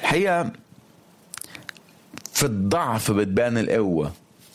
الحقيقه في الضعف بتبان القوه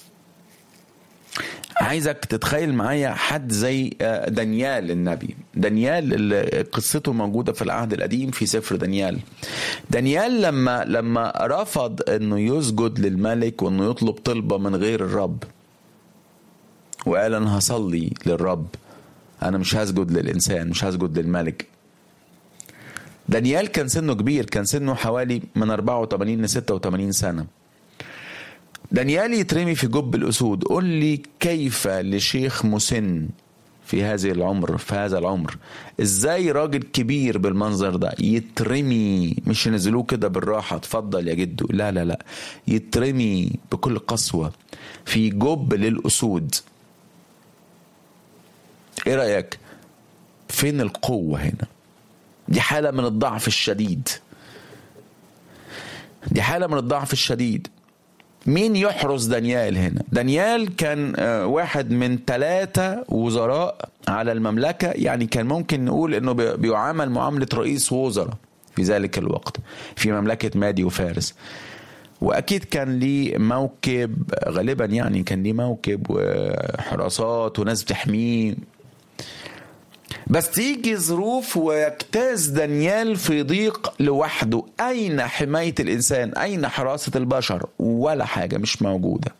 عايزك تتخيل معايا حد زي دانيال النبي دانيال اللي قصته موجودة في العهد القديم في سفر دانيال دانيال لما لما رفض انه يسجد للملك وانه يطلب طلبة من غير الرب وقال انا هصلي للرب انا مش هسجد للانسان مش هسجد للملك دانيال كان سنه كبير كان سنه حوالي من 84 ل 86 سنه دانيال يترمي في جب الأسود قل لي كيف لشيخ مسن في هذه العمر في هذا العمر ازاي راجل كبير بالمنظر ده يترمي مش ينزلوه كده بالراحة اتفضل يا جدو لا لا لا يترمي بكل قسوة في جب للأسود ايه رأيك فين القوة هنا دي حالة من الضعف الشديد دي حالة من الضعف الشديد مين يحرس دانيال هنا دانيال كان واحد من ثلاثة وزراء على المملكة يعني كان ممكن نقول انه بيعامل معاملة رئيس وزراء في ذلك الوقت في مملكة مادي وفارس واكيد كان ليه موكب غالبا يعني كان ليه موكب وحراسات وناس بتحميه بس تيجي ظروف ويجتاز دانيال في ضيق لوحده أين حماية الإنسان أين حراسة البشر ولا حاجة مش موجودة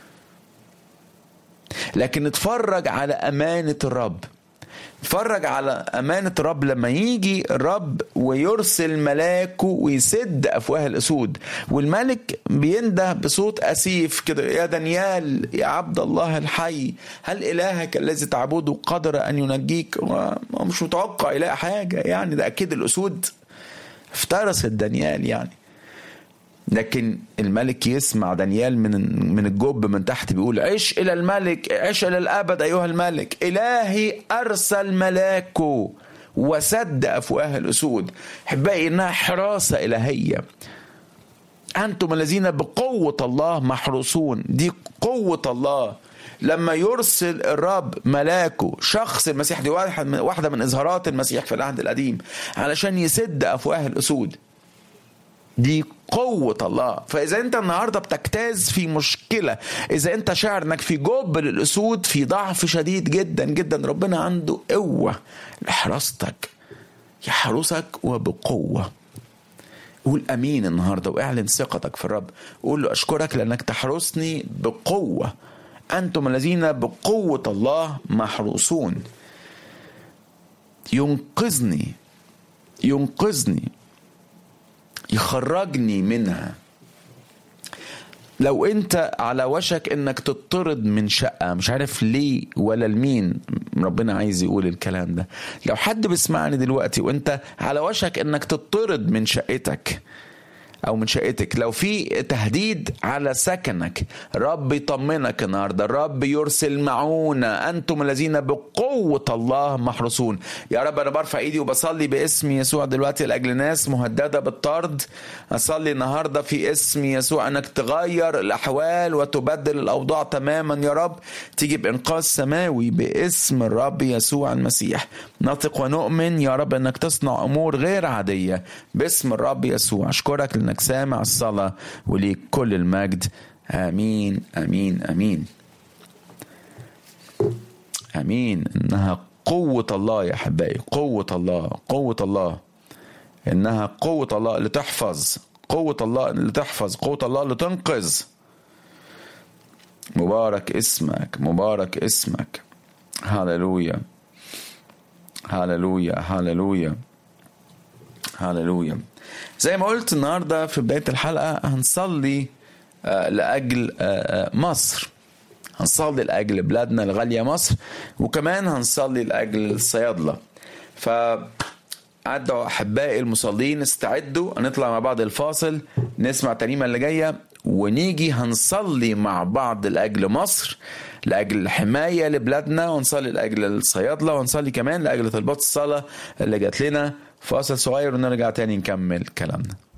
لكن اتفرج على أمانة الرب اتفرج على أمانة الرب لما يجي الرب ويرسل ملاكه ويسد أفواه الأسود والملك بينده بصوت أسيف كده يا دانيال يا عبد الله الحي هل إلهك الذي تعبده قدر أن ينجيك هو مش متوقع يلاقي حاجة يعني ده أكيد الأسود افترست دانيال يعني لكن الملك يسمع دانيال من من الجب من تحت بيقول عش الى الملك عش الى الابد ايها الملك الهي ارسل ملاكه وسد افواه الاسود احبائي انها حراسه الهيه انتم الذين بقوه الله محروسون دي قوه الله لما يرسل الرب ملاكه شخص المسيح دي واحده من اظهارات المسيح في العهد القديم علشان يسد افواه الاسود دي قوة الله فإذا أنت النهاردة بتجتاز في مشكلة إذا أنت شاعر أنك في جب للأسود في ضعف شديد جدا جدا ربنا عنده قوة لحراستك يحرسك وبقوة قول أمين النهاردة واعلن ثقتك في الرب قول له أشكرك لأنك تحرسني بقوة أنتم الذين بقوة الله محروسون ينقذني ينقذني يخرجني منها لو انت على وشك انك تطرد من شقه مش عارف ليه ولا لمين ربنا عايز يقول الكلام ده لو حد بيسمعني دلوقتي وانت على وشك انك تطرد من شقتك او من شقتك لو في تهديد على سكنك رب يطمنك النهارده الرب يرسل معونه انتم الذين بقوه الله محرسون يا رب انا برفع ايدي وبصلي باسم يسوع دلوقتي لاجل ناس مهدده بالطرد اصلي النهارده في اسم يسوع انك تغير الاحوال وتبدل الاوضاع تماما يا رب تيجي بانقاذ سماوي باسم الرب يسوع المسيح نثق ونؤمن يا رب انك تصنع امور غير عاديه باسم الرب يسوع اشكرك انك سامع الصلاة وليك كل المجد امين امين امين امين انها قوة الله يا احبائي قوة الله قوة الله انها قوة الله اللي تحفظ قوة الله اللي تحفظ قوة الله اللي تنقذ مبارك اسمك مبارك اسمك هللويا هللويا هللويا هللويا زي ما قلت النهارده في بدايه الحلقه هنصلي لاجل مصر هنصلي لاجل بلادنا الغاليه مصر وكمان هنصلي لاجل الصيادله ف أدعو أحبائي المصلين استعدوا هنطلع مع بعض الفاصل نسمع الترنيمة اللي جاية ونيجي هنصلي مع بعض لأجل مصر لأجل الحماية لبلادنا ونصلي لأجل الصيادلة ونصلي كمان لأجل طلبات الصلاة اللي جات لنا فاصل صغير ونرجع تاني نكمل كلامنا